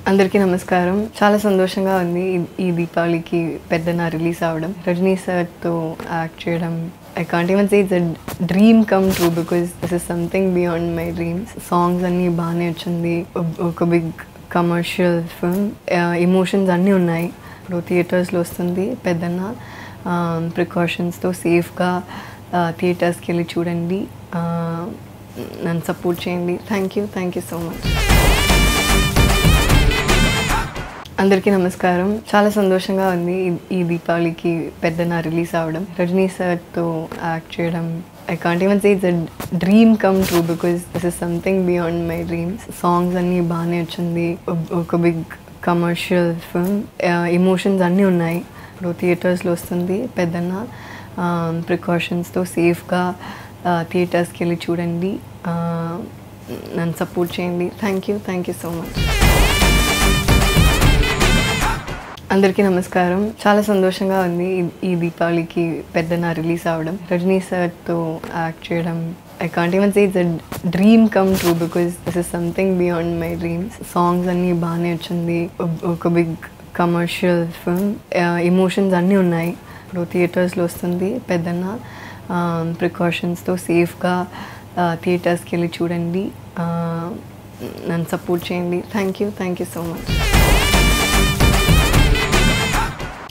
అందరికీ నమస్కారం చాలా సంతోషంగా ఉంది ఈ- ఈ దీపావళికి పెద్దన రిలీజ్ అవ్వడం రజనీ సార్తో యాక్ట్ చేయడం I can't even say it's a dream come true because this is something beyond my dreams songs అన్నీ బాగానే వచ్చింది ఒక- ఒక బిగ్ కమర్షియల్ ఫిల్మ్ ఎమోషన్స్ అన్నీ ఉన్నాయి ఇప్పుడు థియేటర్స్లో వస్తుంది పెద్దన్న ప్రికాషన్స్తో సేఫ్గా థియేటర్స్కి వెళ్ళి చూడండి ఆ, నన్ను సపోర్ట్ చేయండి thank you thank you so much అందరికీ నమస్కారం చాలా సంతోషంగా ఉంది ఈ- ఈ దీపావళికి పెద్దన రిలీజ్ అవ్వడం రజనీ సార్తో యాక్ట్ చేయడం I can't even say it's a dream come true because this is something beyond my dreams songs అన్నీ బాగానే వచ్చింది ఒక- ఒక బిగ్ కమర్షియల్ ఫిల్మ్ ఎమోషన్స్ అన్నీ ఉన్నాయి ఇప్పుడు థియేటర్స్లో వస్తుంది పెద్దన్న ప్రికాషన్స్తో సేఫ్గా థియేటర్స్కి వెళ్ళి చూడండి ఆ, నన్ను సపోర్ట్ చేయండి thank you thank you so much అందరికీ నమస్కారం చాలా సంతోషంగా ఉంది ఈ- ఈ దీపావళికి పెద్దన రిలీజ్ అవ్వడం రజనీ సార్తో యాక్ట్ చేయడం I can't even say it's a dream come true because this is something beyond my dreams songs అన్నీ బాగానే వచ్చింది ఒక- ఒక బిగ్ కమర్షియల్ ఫిల్మ్ ఎమోషన్స్ అన్నీ ఉన్నాయి ఇప్పుడు థియేటర్స్లో వస్తుంది పెద్దన్న ప్రికాషన్స్తో సేఫ్గా థియేటర్స్కి వెళ్ళి చూడండి ఆ, నన్ను సపోర్ట్ చేయండి thank you thank you so much